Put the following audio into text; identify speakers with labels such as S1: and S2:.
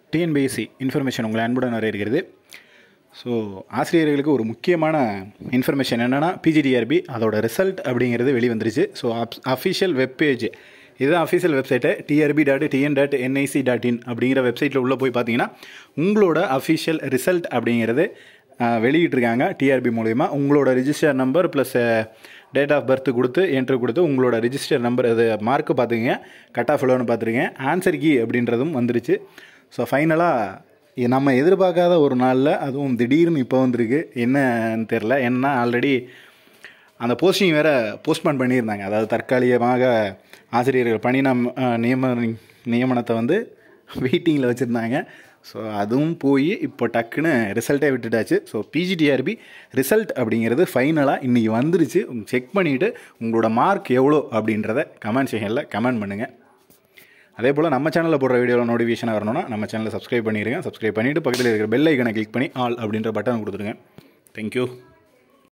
S1: TNPSC information உங்களை அன்புடன் வரவேற்கிறது ஸோ ஆசிரியர்களுக்கு ஒரு முக்கியமான இன்ஃபர்மேஷன் என்னென்னா பிஜிடிஆர்பி அதோட ரிசல்ட் அப்படிங்கிறது வெளிவந்துருச்சு ஸோ அப் அஃபிஷியல் வெப்பேஜ் இதுதான் official website TRB dot TN dot NIC dot in அப்படிங்கிற வெப்சைட்டில் உள்ளே போய் பார்த்தீங்கன்னா உங்களோட அஃபிஷியல் ரிசல்ட் அப்படிங்கிறது அஹ், வெளியிட்டிருக்காங்க டிஆர்பி மூலிமா உங்களோட register number plus date of birth கொடுத்து என்ட்ரு கொடுத்து உங்களோட ரிஜிஸ்டர் நம்பர் அது மார்க்கு பார்த்துங்க கட் ஆஃப் எவ்வளோன்னு பார்த்துருக்கேன் ஆன்சர் கீ அப்படின்றதும் வந்துருச்சு ஸோ ஃபைனலாக நம்ம எதிர்பார்க்காத ஒரு நாளில் அதுவும் திடீர்னு இப்போ வந்திருக்கு என்னன்னு தெரில ஏன்னா ஆல்ரெடி அந்த போஸ்டிங் வேறு போஸ்ட்போன் பண்ணியிருந்தாங்க அதாவது தற்காலிகமாக ஆசிரியர்கள் பணி நம் அஹ், நியம நியமனத்தை வந்து வெயிட்டிங்கில் வச்சுருந்தாங்க ஸோ அதுவும் போய் இப்போ டக்குன்னு ரிசல்ட்டே விட்டுட்டாச்சு ஸோ பிஜிடிஆர்பி ரிசல்ட் அப்படிங்கிறது ஃபைனலாக இன்றைக்கி வந்துருச்சு செக் பண்ணிவிட்டு உங்களோட மார்க் எவ்வளோ அப்படின்றத கமெண்ட் செக்ஷனில் கமெண்ட் பண்ணுங்கள் அதே போல் நம்ம சேனலில் போடுற வீடியோவில் நோட்டிஃபிகேஷன் வரணும்னா நம்ம சேனலை சப்ஸ்கிரைப் பண்ணிடுங்க சப்ஸ்கிரைப் பண்ணிவிட்டு பக்கத்தில் இருக்கிற பெல் ஐக்கனை கிளிக் பண்ணி ஆல் அப்படின்ற பட்டன் கொடுத்துருங்க தேங்க்யூ